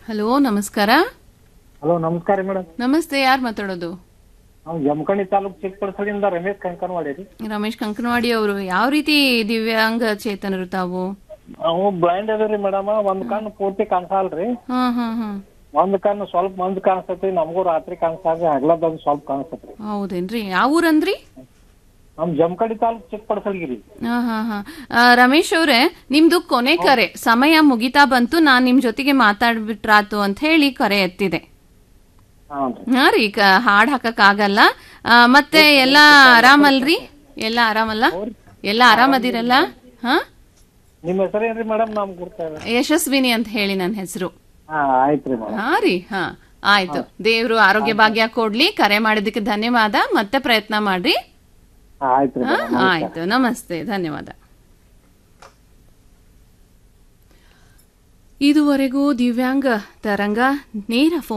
hello ನಮಸ್ಕಾರ hello ನಮಸ್ಕಾರ madam ನಮಸ್ತೆ ಯಾರು ಮಾತಾಡೋದು ನಾವು ಜಮಖಂಡಿ ತಾಲೂಕ್ ಚಿಕ್ಕಪಡಸಲಿಂದ ರಮೇಶ್ ಕಂಕನವಾಡಿ ರೀ ರಮೇಶ್ ಕಂಕನವಾಡಿ ಅವರು ಯಾವ ರೀತಿ ದಿವ್ಯಾಂಗ ಚೇತನರು ತಾವು ನಾವು ಬ್ಲೈಂಡ್ ಅದೀವಿ ಮೇಡಮ್ ಒಂದ್ ಕಣ್ಣು ಪೂರ್ತಿ ಕಾಣಿಸಲ್ರಿ ಹಾ ಹಾ ಹಾ ಒಂದ್ ಕಣ್ಣು ಸ್ವಲ್ಪ ಮಂದ್ ಕಾಣಿಸ್ತೈತಿ ನಮಗೂ ರಾತ್ರಿ ಕಾಣಿಸ್ತಾಗ ಹಗ್ಲದಂದ್ ಸ್ವಲ್ಪ ಕಾಣಿಸ್ತೈತ್ರಿ ಹೌದೇನ್ರಿ ಯಾವ ಊರಂದ್ರಿ ನಮ್ ಜಮಖಂಡಿ ತಾಲೂಕ್ ಚಿಕ್ಕಪಡಸಲ್ಗಿರಿ ಹಾ ಹಾ ಹಾ ಆ, ರಮೇಶ್ ಅವ್ರೆ ನಿಮ್ದು ಕೊನೆ ಕರೆ ಸಮಯ ಮುಗಿತಾ ಬಂತು ನಾನ್ ನಿಮ್ ಜೊತೆಗೆ ಮಾತಾಡ್ಬಿಟ್ರಾತು ಅಂತ ಹೇಳಿ ಕರೆ ಎತ್ತಿದೆ ಹಾನ್ರಿ ಹಾ ರೀ ಈಗ ಹಾಡ್ ಹಾಕಕ್ ಆಗಲ್ಲ ಆ, ಮತ್ತೆ ಎಲ್ಲಾ ಆರಾಮಲ್ರಿ ಎಲ್ಲಾ ಆರಾಮಲ್ಲ ಎಲ್ಲಾ ಆರಾಮದಿರಲ್ಲ ಹಾ ನಿಮ್ ಹೆಸರೇನ್ರಿ ಮೇಡಮ್ ನಮ್ ಗುರ್ತ ಯಶಸ್ವಿನಿ ಅಂತ ಹೇಳಿ ನನ್ನ ಹೆಸರು ಹಾ ಆಯ್ತ್ರಿ ಮೇಡಮ್ ಹಾ ರೀ ಹಾ ಆಯ್ತು ದೇವ್ರು ಆರೋಗ್ಯ ಭಾಗ್ಯ ಕೊಡ್ಲಿ ಕರೆ ಮಾಡಿದಕ್ಕೆ ಧನ್ಯವಾದ ಮತ್ತೆ ಪ್ರಯತ್ನ ಮಾಡ್ರಿ ಹಾ ಆಯ್ತ್ರಿ ಹಾ ಮೇಡಮ್ ಆಯ್ತು ನಮಸ್ತೆ ಧನ್ಯವಾದ ಇದುವರೆಗೂ ದಿವ್ಯಾಂಗ ತರಂಗ ನೇರ ಫೋನ್